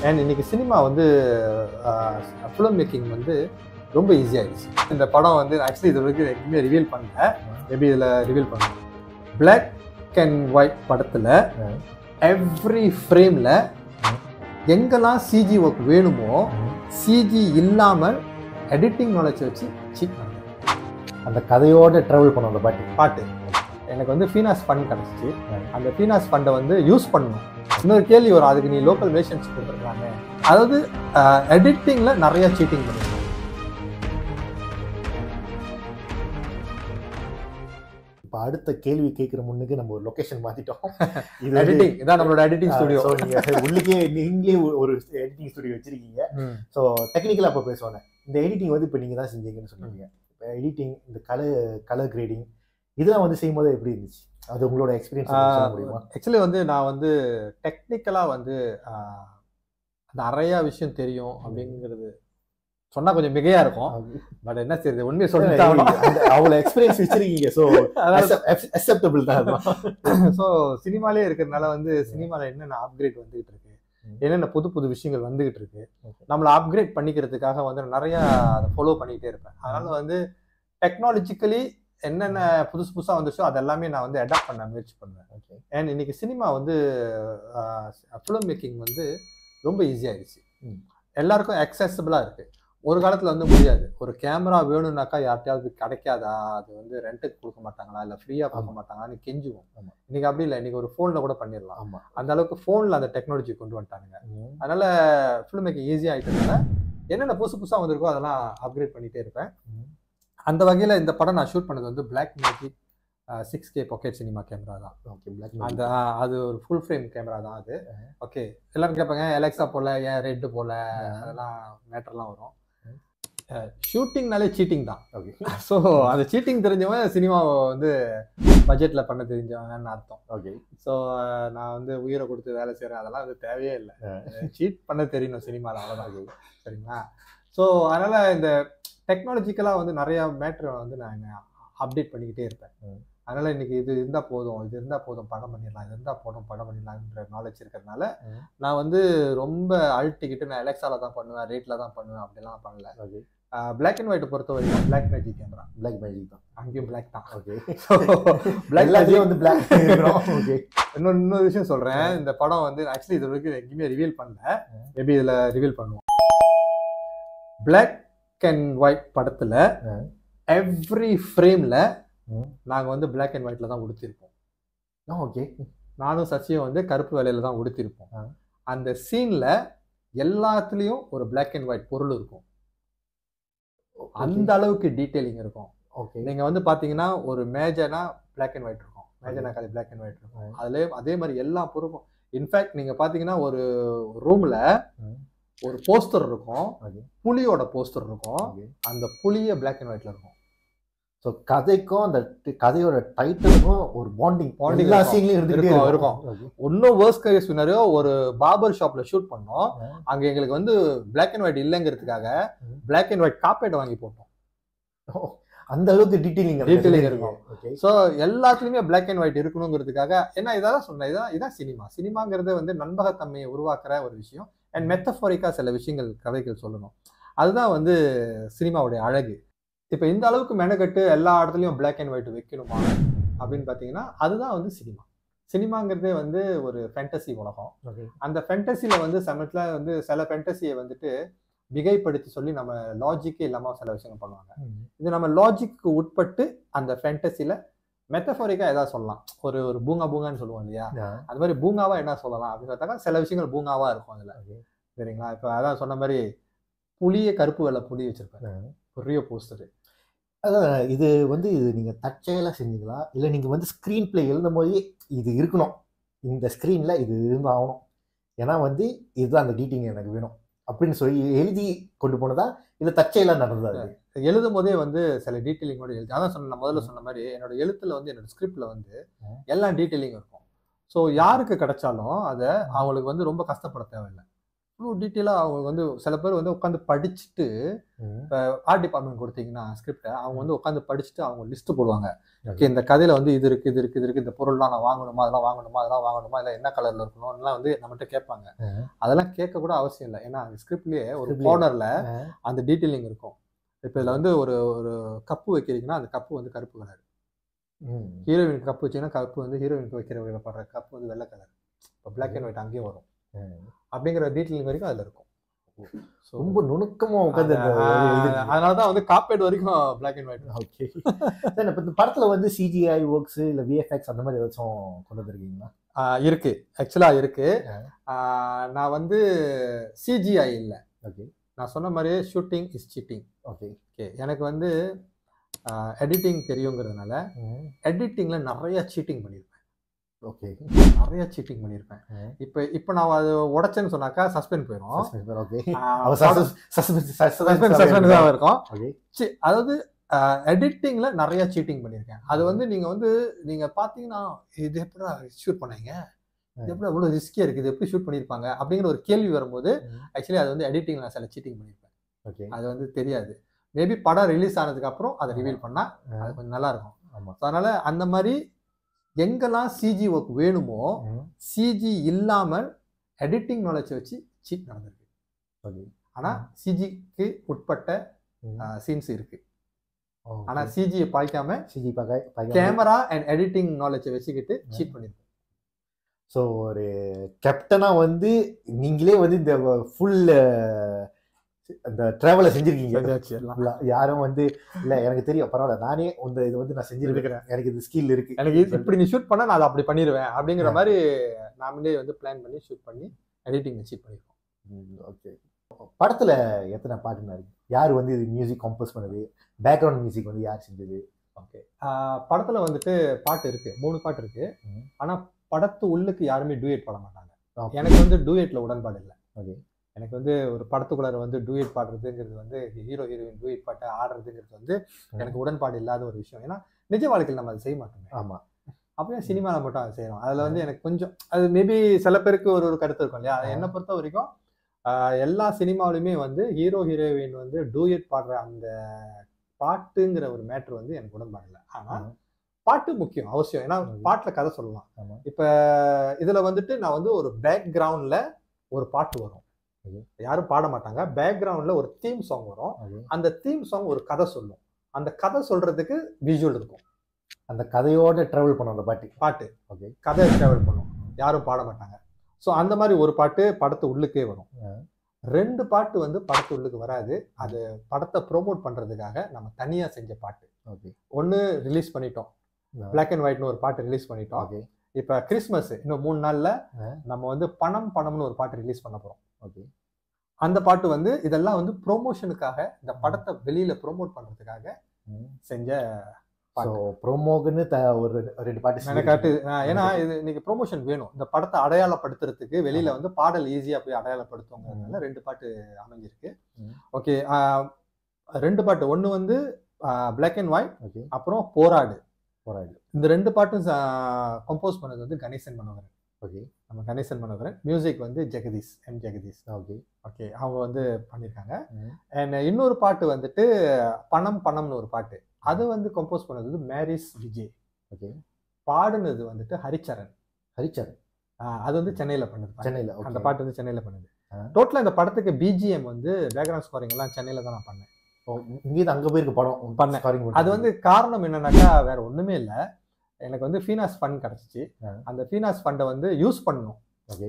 And இன்னைக்கு cinema வந்து film making வந்து ரொம்ப ஈஸியாகிடுச்சு இந்த படம் வந்து ஆக்சுவலி இது வரைக்கும் எதுவுமே ரிவீல் பண்ணல மேபி இதில் ரிவீல் பண்ணுவோம் பிளாக் அண்ட் ஒயிட் படத்தில் எவ்ரி ஃப்ரேமில் எங்கெல்லாம் சிஜி ஒர்க் வேணுமோ சிஜி இல்லாமல் எடிட்டிங் நாலேஜ் வச்சு சீட் பண்ணேன் அந்த கதையோட ட்ராவல் பண்ண அந்த பாட்டு பாட்டு எனக்கு வந்து ஃபீனாஸ் ஃபண்ட் கிடச்சிச்சு அந்த ஃபீனாஸ் ஃபண்டை வந்து யூஸ் பண்ணணும் இன்னொரு கேள்வி வரும் அதுக்கு நீ லோக்கல் ரிலேஷன்ஸ் கொடுத்துருக்கலாமே அதாவது எடிட்டிங்கில் நிறைய சீட்டிங் பண்ணுவோம் இப்போ அடுத்த கேள்வி கேட்குற முன்னுக்கு நம்ம ஒரு லொகேஷன் மாத்திட்டோம் இது எடிட்டிங் இதான் நம்மளோட எடிட்டிங் ஸ்டுடியோ ஸோ நீங்க உள்ளுக்கே நீங்களே ஒரு- ஒரு எடிட்டிங் ஸ்டுடியோ வச்சிருக்கீங்க ஸோ டெக்னிக்கலாக அப்போ பேசுவாங்க இந்த எடிட்டிங் வந்து இப்போ நீங்கள் தான் செஞ்சீங்கன்னு சொன்னீங்க இப்போ எடிட்டிங் இந்த கலர் கலர் கிரேடிங் இதெல்லாம் வந்து செய்யும்போது எப்படி இருந்துச்சு அது உங்களோட எக்ஸ்பீரியன்ஸ் சொல்ல முடியுமா ஆக்சுவலி வந்து நான் வந்து டெக்னிக்கலாக வந்து ஆஹ், நிறைய விஷயம் தெரியும் அப்படிங்கிறது சொன்னா கொஞ்சம் மிகையா இருக்கும் பட் என்ன செய்யுது உண்மையை சொல்லிட்டு அந்த- அவ்வளோ எக்ஸ்பீரியன்ஸ் வச்சிருக்கீங்க ஸோ அக்செப்டபிள் தான் அதெல்லாம். ஸோ சினிமாலே இருக்கிறதுனால வந்து சினிமாவில் என்னென்ன அப்கிரேட் வந்துகிட்டு இருக்கு ம். என்னென்ன புது புது விஷயங்கள் வந்துகிட்டு இருக்கு Okay. நம்மளை அப்கிரேட் பண்ணிக்கிறதுக்காக வந்து நான் நிறைய அதை ஃபாலோ பண்ணிக்கிட்டே இருப்பேன் அதனால வந்து டெக்னாலஜிக்கலி என்னென்ன புதுசு புதுசாக வந்துச்சோ அது எல்லாமே நான் வந்து அடாப்ட் பண்ண முயற்சி பண்ணுவேன் Okay. அண்ட் இன்னைக்கு சினிமா வந்து ஃபிலிம் மேக்கிங் வந்து ரொம்ப ஈஸியாகிடுச்சு ம். எல்லாருக்கும் அக்சசபிளாக இருக்கு ஒரு காலத்தில் வந்து முடியாது ஒரு கேமரா வேணும்னாக்கா யார்கிட்டயாவது கிடைக்காதா அது வந்து ரெண்ட்டுக்கு கொடுக்க மாட்டாங்களா இல்லை ஃப்ரீயாக கொடுக்க மாட்டாங்களான்னு கெஞ்சுவோம் ஆமா. இன்னைக்கு அப்படி இல்லை இன்னைக்கு ஒரு ஃபோனில் கூட பண்ணிடலாம் ஆமா அந்த அளவுக்கு ஃபோனில் அந்த டெக்னாலஜி கொண்டு வந்துட்டானுங்க ம். அதனால ஃபிலிம் மேக்கிங் ஈஸியாக ஆகிட்டதுனால என்னென்ன புதுசு புதுசாக வந்திருக்கோ அதெல்லாம் அப்கிரேட் பண்ணிகிட்டே இருப்பேன் ம். அந்த வகையில் இந்த படம் நான் ஷூட் பண்ணது வந்து black magic six K pocket cinema camera தான் ஓகே பிளாக் அந்த ஆ, அது ஒரு ஃபுல் ஃப்ரேம் கேமரா தான் அது ஓகே எல்லாரும் கேட்பாங்க எலெக்ஸா போல ஏன் ரெட்டு போல அதெல்லாம் மேட்டர்லாம் வரும் ஷூட்டிங்னாலே சீட்டிங் தான் ஓகே ஸோ அந்த சீட்டிங் தெரிஞ்சவன் சினிமாவை வந்து பட்ஜெட்டில் பண்ண தெரிஞ்சவங்கன்னு அர்த்தம் ஓகே ஸோ நான் வந்து உயிரை கொடுத்து வேலை செய்கிறேன் அதெல்லாம் அது தேவையே இல்லை சீட் பண்ண தெரியணும் சினிமாவில் அவ்வளோதான் சரிங்களா ஸோ அதனால் இந்த டெக்னாலஜிக்கலாக வந்து நிறைய மேட்ரை வந்து நான் அப்டேட் பண்ணிக்கிட்டே இருப்பேன் ம். அதனால் இன்னைக்கு இது இருந்தால் போதும் இது இருந்தால் போதும் படம் பண்ணிடலாம் இது இருந்தால் போதும் படம் பண்ணிடலாம்ன்ற நாலேஜ் இருக்கிறதுனால ம். நான் வந்து ரொம்ப அழுட்டிக்கிட்டு நான் எலெக்ஸால தான் பண்ணுவேன் ரேட்டில் தான் பண்ணுவேன் அப்படிலாம் பண்ணல ஓகே பிளாக் அண்ட் ஒயிட்டை பொறுத்த வரைக்கும் black magic camera black magic தான் அங்கேயும் பிளாக் தான் ஓகே பிளாக் எல்லாத்துலயும் வந்து பிளாக் ஓகே இன்னொரு இன்னொரு விஷயம் சொல்றேன் இந்த படம் வந்து ஆக்சுவலி இது வரைக்கும் எங்கேயுமே ரிவீல் பண்ணல மேபி இதுல ரிவீல் பண்ணுவோம் பிளாக் அண்ட் ஒயிட் படத்துல ம். எவ்ரி ஃப்ரேம்ல ம். நாங்க வந்து பிளாக் அண்ட் ஒயிட்ல தான் உடுத்திருப்போம் ஓகே நானும் சசியும் வந்து கருப்பு வேலையில தான் உடுத்திருப்போம் ஆ. அந்த சீன்ல எல்லாத்துலயும் ஒரு பிளாக் அண்ட் ஒயிட் பொருள் இருக்கும் அந்த அளவுக்கு டீட்டெயிலிங் இருக்கும் ஓகே நீங்க வந்து பாத்தீங்கன்னா ஒரு மேஜனா பிளாக் அண்ட் ஒயிட் இருக்கும் மேஜனா காலி பிளாக் அண்ட் ஒயிட் இருக்கும் ம். அதுல அதே மாதிரி எல்லா பொருளும் இன்ஃபேக்ட் நீங்க பாத்தீங்கன்னா ஒரு ரூம்ல ம். ஒரு போஸ்டர் இருக்கும் Okay. புலியோட போஸ்டர் இருக்கும் ஓகே அந்த புலிய பிளாக் அண்ட் ஒயிட்ல இருக்கும் ஸோ கதைக்கும் அந்த டி- கதையோட டைட்டிலுக்கும் ஒரு பாண்டிங் Bonding எல்லா இருக்கும். சீன்லயும் இருந்துகிட்டே இருக்கும், இருக்கும் இருக்கும். இன்னும் வேர்ஸ்ட் கேஸ் சினாரியோ ஒரு பார்பர் ஷாப்ல ஷூட் பண்ணோம் ஆ. அங்க எங்களுக்கு வந்து பிளாக் அண்ட் ஒயிட் இல்லைங்கிறதுக்காக ம். பிளாக் அண்ட் ஒயிட் காப்பேட் வாங்கி போட்டோம் அந்த அளவுக்கு டீட்டெயிலிங் Detailing இருக்கும். ஓகே ஸோ எல்லாத்துலயுமே பிளாக் அண்ட் ஒயிட் இருக்கணுங்கிறதுக்காக என்ன இதான் சொன்னேன் இதான் இதான் சினிமா சினிமாங்கிறது வந்து நண்பகத்தன்மையை உருவாக்குற ஒரு விஷயம் அண்ட் மெத்தஃபோரிக்கா சில விஷயங்கள் கதைகள் சொல்லணும் அதுதான் வந்து சினிமாவுடைய அழகு இப்போ இந்த அளவுக்கு மெனக்கட்டு எல்லா இடத்துலையும் பிளாக் அண்ட் ஒயிட் வைக்கணுமா அப்படின்னு பார்த்தீங்கன்னா அதுதான் வந்து சினிமா சினிமாங்கிறதே வந்து ஒரு ஃபேண்டசி உலகம் ஓகே அந்த ஃபேண்டசியில் வந்து சமயத்தில் வந்து சில ஃபேண்டசியை வந்துட்டு மிகைப்படுத்தி சொல்லி நம்ம லாஜிக்கே இல்லாமல் சில விஷயங்கள் பண்ணுவாங்க இது நம்ம லாஜிக்கு உட்பட்டு அந்த ஃபேண்டசியில் மெத்தஃபோரிக்கா ஏதாவது சொல்லலாம் ஒரு ஒரு பூங்கா பூங்கான்னு சொல்லுவோம் இல்லையா அது மாதிரி பூங்காவா என்ன சொல்லலாம் அப்படின்னு பார்த்தாக்கா சில விஷயங்கள் பூங்காவா இருக்கும் அதுல Okay. சரிங்களா இப்போ அதான் சொன்ன மாதிரி புளிய கருப்பு வெள்ளை புளி வச்சிருப்பேன் பெரிய போஸ்டர் அதான் இது வந்து இது நீங்க தற்செயலா செஞ்சீங்களா இல்ல நீங்க வந்து ஸ்க்ரீன் பிளே எழுதும் போதே இது இருக்கணும் இந்த ஸ்க்ரீன்ல இது இருந்தாகணும் ஏன்னா வந்து இதுதான் அந்த டீட்டிங் எனக்கு வேணும் அப்படின்னு சொல்லி எழுதி கொண்டு போனதா இல்ல தற்செயலா நடந்ததா இது? எழுதும் போதே வந்து சில டீட்டெயிலிங்கோட எழுதி அதான் சொன்ன நான் முதல்ல சொன்ன மாதிரி என்னோட எழுத்துல வந்து என்னோட ஸ்கிரிப்ட்ல வந்து ம். எல்லா டீட்டெயிலிங் இருக்கும் ஸோ யாருக்கு கிடைச்சாலும் அதை அவங்களுக்கு வந்து ரொம்ப கஷ்டப்பட தேவையில்லை அவ்வளோ டீட்டெயிலாக அவங்க வந்து சில பேர் வந்து உட்காந்து படிச்சுட்டு ம். ஆர்ட் டிபார்ட்மெண்ட் கொடுத்தீங்கன்னா ஸ்கிரிப்டை அவங்க வந்து உட்காந்து படிச்சுட்டு அவங்க லிஸ்ட் போடுவாங்க Okay. ஓகே இந்த கதையில வந்து இது இருக்கு இது இருக்கு இது இருக்கு இந்த பொருள்லாம் நான் வாங்கணுமா அதெல்லாம் வாங்கணுமா அதெல்லாம் வாங்கணுமா இல்லை என்ன கலர்ல இருக்கணும் எல்லாம் வந்து நம்மகிட்ட கேட்பாங்க ம். அதெல்லாம் கேட்க கூட அவசியம் இல்லை ஏன்னா அந்த ஸ்கிரிப்ட்லயே ஒரு Scriptலயே. கார்னர்ல ஆ. அந்த டீட்டெயிலிங் இருக்கும் இப்போ இதில் வந்து ஒரு ஒரு கப்பு வைக்கிறீங்கன்னா அந்த கப்பு வந்து கருப்பு கலர் ம். ஹீரோயின் கப்பு வச்சீங்கன்னா கப்பு வந்து ஹீரோயினுக்கு வைக்கிற படுற கப்பு வந்து வெள்ளை கலர் இப்போ பிளாக் அண்ட் ஒயிட் அங்கேயும் வரும் ம். அப்படிங்கிற டீட்டெயிலிங் வரைக்கும் அதில் இருக்கும் ஸோ ரொம்ப நுணுக்கமா உட்காந்து அதனால தான் வந்து காப்பேட் வரைக்கும் black and white okay sir இப்போ இந்த படத்துல வந்து சிஜிஐ ஒர்க்ஸ் இல்ல விஎஃப்எக்ஸ் அந்த மாதிரி ஏதாச்சும் கொண்டு வந்திருக்கீங்களா இருக்கு ஆக்சுவலாக இருக்கு ஆ. ஆஹ் நான் வந்து சிஜிஐ இல்லை ஓகே நான் சொன்ன மாதிரியே shooting is cheating okay okay எனக்கு வந்து எடிட்டிங் தெரியுங்கிறதுனால எடிட்டிங்கில் நிறைய சீட்டிங் பண்ணியிருப்பேன் ஓகே நிறைய சீட்டிங் பண்ணியிருப்பேன் இப்போ இப்போ நான் அது உடைச்சேன்னு சொன்னாக்கா சஸ்பெண்ட் போயிடும் ஓகே ஆஹ் அவ சஸ்பென்ஸ் suspense suspense தான் இருக்கும் ஓகே சி அதாவது எடிட்டிங்ல நிறைய சீட்டிங் பண்ணியிருக்கேன் அது வந்து நீங்க வந்து நீங்க பாத்தீங்கன்னா இது எப்படி ஷூட் பண்ணீங்க இது எப்படி அவ்வளோ ரிஸ்கியா இருக்கு இது எப்படி ஷூட் பண்ணியிருப்பாங்க அப்படிங்கிற ஒரு கேள்வி வரும்போது ஆக்சுவலி அது வந்து எடிட்டிங்ல நான் சில சீட்டிங் பண்ணியிருப்பேன் ஓகே அது வந்து தெரியாது மேபி படம் ரிலீஸ் ஆனதுக்கு அப்புறம் அதை ரிவீல் பண்ணா அது கொஞ்சம் நல்லா இருக்கும் ஆமா So, அதனால அந்த மாதிரி எங்கெல்லாம் சிஜி ஒர்க் வேணுமோ ம். சிஜி இல்லாமல் எடிட்டிங் நாலேஜை வச்சு சீட் நடந்திருக்கு ஓகே ஆனா சிஜிக்கு உட்பட்ட ம். சீன்ஸ் இருக்கு ஓகே. ஆனா சிஜியை பாய்க்காம சிஜி பார்க்க பார்க்க கேமரா அண்ட் எடிட்டிங் நாலேஜை வச்சுக்கிட்டு சீட் பண்ணிருக்கோம் ஸோ ஒரு கேப்டனா வந்து நீங்களே வந்து இந்த ஃபுல் அந்த டிராவலை செஞ்சிருக்கீங்க செஞ்சாச்சு எல்லாம். Full ஆ. யாரும் வந்து இல்ல எனக்கு தெரியும் பரவாயில்ல நானே இந்த இது வந்து நான் செஞ்சிருக்கிறேன் எனக்கு இது ஸ்கில் இருக்கு எனக்கு இது- இப்படி நீ ஷூட் பண்ணா நான் அதை அப்படி பண்ணிடுவேன் அப்படிங்கிற மாதிரி நாமளே வந்து பிளான் பண்ணி ஷூட் பண்ணி எடிட்டிங் சீட் பண்ணிருக்கோம் ஓகே படத்துல எத்தனை பாட்டுனா இருக்கு யார் வந்து இது மியூசிக் கம்போஸ் பண்ணது பேக்ரவுண்ட் மியூசிக் வந்து யார் செஞ்சது ஓகே படத்துல வந்துட்டு பாட்டு இருக்கு மூணு பாட்டு இருக்கு ம். ஆனா படத்து உள்ளுக்கு யாருமே டூயட் பாட மாட்டாங்க Okay. எனக்கு வந்து டூயட்ல உடன்பாடு இல்லை ஓகே எனக்கு வந்து ஒரு படத்துக்குள்ளார வந்து டூயட் பாடுறதுங்கிறது வந்து ஹீரோ ஹீரோயின் டூயட் பாட்டை ஆடுறதுங்கிறது வந்து எனக்கு உடன்பாடு இல்லாத ஒரு விஷயம் ஏன்னா நிஜ வாழ்க்கையில் நம்ம அதை செய்ய மாட்டோமே ஆமா அப்படியே சினிமாவில் மட்டும் அதை செய்யறோம் அதில் வந்து எனக்கு கொஞ்சம் அது மேபி சில பேருக்கு ஒரு ஒரு கருத்து இருக்கும் இல்லையா அது என்னை பொறுத்த வரைக்கும் ஆஹ், எல்லா சினிமாவிலுமே வந்து ஹீரோ ஹீரோயின் வந்து டூயட் பாடுற அந்த பாட்டுங்கிற ஒரு மேட்ரு வந்து எனக்கு உடன்பாடு இல்லை ஆனால் ம். பாட்டு முக்கியம் அவசியம் ஏன்னா ம். பாட்டில் கதை சொல்லலாம் ஆமா இப்போ இதில் வந்துட்டு நான் வந்து ஒரு பேக்ரவுண்டில் ஒரு பாட்டு வரும் Okay. யாரும் பாட மாட்டாங்க பேக்ரவுண்டில் ஒரு தீம் சாங் வரும் ஓகே அந்த தீம் சாங் ஒரு கதை சொல்லும் அந்த கதை சொல்றதுக்கு விஷுவல் இருக்கும் அந்த கதையோட டிராவல் பண்ண அந்த பாட்டு பாட்டு ஓகே கதை டிராவல் பண்ணும் யாரும் பாட மாட்டாங்க ஸோ அந்த மாதிரி ஒரு பாட்டு படத்து உள்ளுக்கே வரும் ஆ. ரெண்டு பாட்டு வந்து படத்து உள்ளுக்கு வராது அது படத்தை ப்ரோமோட் பண்றதுக்காக நம்ம தனியா செஞ்ச பாட்டு ஓகே ஒன்று ரிலீஸ் பண்ணிட்டோம் பிளாக் அண்ட் ஒயிட்னு ஒரு பாட்டு ரிலீஸ் பண்ணிட்டோம் ஓகே இப்போ கிறிஸ்மஸ் இன்னும் மூணு நாள்ல ஆ. நம்ம வந்து பணம் பணம்னு ஒரு பாட்டு ரிலீஸ் பண்ண போறோம் ஓகே அந்த பாட்டு வந்து இதெல்லாம் வந்து ப்ரோமோஷனுக்காக இந்த படத்தை வெளியில ப்ரோமோட் பண்றதுக்காக செஞ்ச ஸோ ப்ரோமோக்குன்னு த ஒரு ரெண்டு பாட்டு மெனக்காட்டு செஞ்சிருக்கீங்க. ஆஹ் ஏன்னா இது இன்னைக்கு ப்ரொமோஷன் வேணும் இந்த படத்தை அடையாளப்படுத்துறதுக்கு வெளியில வந்து பாடல் ஈஸியா போய் அடையாளப்படுத்துங்கிறதுனால ரெண்டு பாட்டு அமைஞ்சிருக்கு ம். ஓகே ரெண்டு பாட்டு ஒன்று வந்து பிளாக் அண்ட் ஒயிட் ஓகே அப்புறம் போராடு போராடு இந்த ரெண்டு பாட்டும் கம்போஸ் பண்ணது வந்து கணேசன் மனோகரன் ஓகே நம்ம கணேசன் மனோகரன் மியூசிக் வந்து Jagadish M Jagadish okay okay அவங்க வந்து பண்ணியிருக்காங்க ம். அண்ட் இன்னொரு பாட்டு வந்துட்டு பணம் பணம்னு ஒரு பாட்டு அது வந்து கம்போஸ் பண்ணது வந்து மேரிஸ் விஜய் ஓகே பாடுனது வந்துட்டு ஹரிச்சரன் ஹரிச்சரன் ஆஹ் அது வந்து சென்னையில பண்ணுது பாட்டு. சென்னையில் அந்த ஓகே பாட்டு வந்து சென்னையில பண்ணுது ஆ. டோட்டலா இந்த படத்துக்கு பிஜிஎம் வந்து பேக்ரவுண்ட் ஸ்கோரிங் எல்லாம் சென்னையில தான் நான் பண்ணேன் இங்கேருந்து அங்கே போயிருக்கு படம் பண்ணேன். scoring அது வந்து காரணம் என்னன்னாக்கா வேற ஒண்ணுமே இல்ல எனக்கு வந்து ஃபீனாஸ் ஃபண்ட் கிடைச்சிச்சு ஆ. அந்த ஃபீனாஸ் ஃபண்டை வந்து யூஸ் பண்ணணும் ஓகே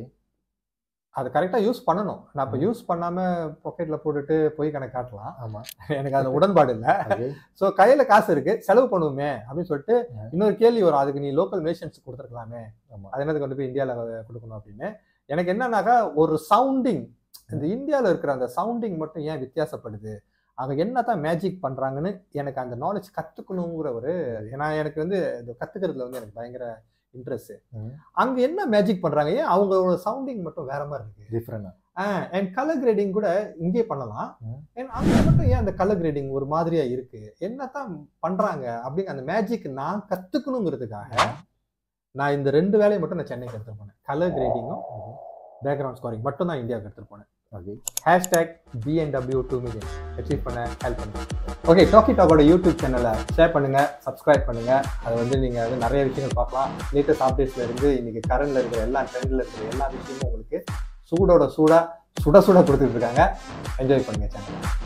அது கரெக்டா யூஸ் பண்ணணும் நான் இப்போ ம். யூஸ் பண்ணாம பாக்கெட்ல போட்டுட்டு போய் கணக்கு காட்டலாம் ஆமாம் எனக்கு அதுல உடன்பாடு இல்ல ஓகே ஸோ கையில காசு இருக்கு செலவு பண்ணுவோமே அப்படின்னு சொல்லிட்டு ஆ. இன்னொரு கேள்வி வரும் அதுக்கு நீ லோக்கல் நேஷன்ஸ் கொடுத்துருக்கலாமே ஆமா. அது என்னது கொண்டு போய் இந்தியாவில் கொடுக்கணும் அப்படின்னு எனக்கு என்னன்னாக்கா ஒரு சவுண்டிங் இந்த இந்தியாவில் இருக்கிற அந்த சவுண்டிங் மட்டும் ஏன் வித்தியாசப்படுது அவங்க என்னதான் மேஜிக் பண்றாங்கன்னு எனக்கு அந்த நாலேஜ் கத்துக்கணுங்கிற ஒரு ஏன்னா எனக்கு வந்து இந்த கத்துக்கிறதுல வந்து எனக்கு பயங்கர இன்ட்ரெஸ்ட் ம். அங்க என்ன மேஜிக் பண்றாங்க ஏன் அவங்களோட சவுண்டிங் மட்டும் வேற மாதிரி இருக்கு டிஃப்ரெண்டாக அண்ட் கலர் கிரேடிங் கூட இங்கே பண்ணலாம் ம். அண்ட் அங்க மட்டும் ஏன் அந்த கலர் கிரேடிங் ஒரு மாதிரியா இருக்கு என்னதான் பண்றாங்க அப்படிங்க அந்த மேஜிக் நான் கத்துக்கணுங்கிறதுக்காக நான் இந்த ரெண்டு வேலையை மட்டும் நான் சென்னைக்கு எடுத்துட்டு போனேன் கலர் கிரேடிங்கும் பேக்ரவுண்ட் ஸ்கோரிங் மட்டும் தான் இந்தியாவுக்கு எடுத்துட்டு போனேன் மகிழ் hashtag BNW two million achieve பண்ண ஹெல்ப் பண்ணுங்க ஓகே டாக்கி டாக்கோட யூடியூப் சேனலை ஷேர் பண்ணுங்க சப்ஸ்கிரைப் பண்ணுங்க அதை வந்து நீங்கள் வந்து நிறைய விஷயங்கள் பார்க்கலாம் லேட்டஸ்ட் அப்டேட்ஸ்ல இருந்து இன்னைக்கு கரண்ட்ல இருக்கிற எல்லா ட்ரெண்ட்ல இருக்கிற எல்லா விஷயமும் உங்களுக்கு சூடோட சூடா சுட சுட கொடுத்துட்டு இருக்காங்க என்ஜாய் பண்ணுங்க சேனல்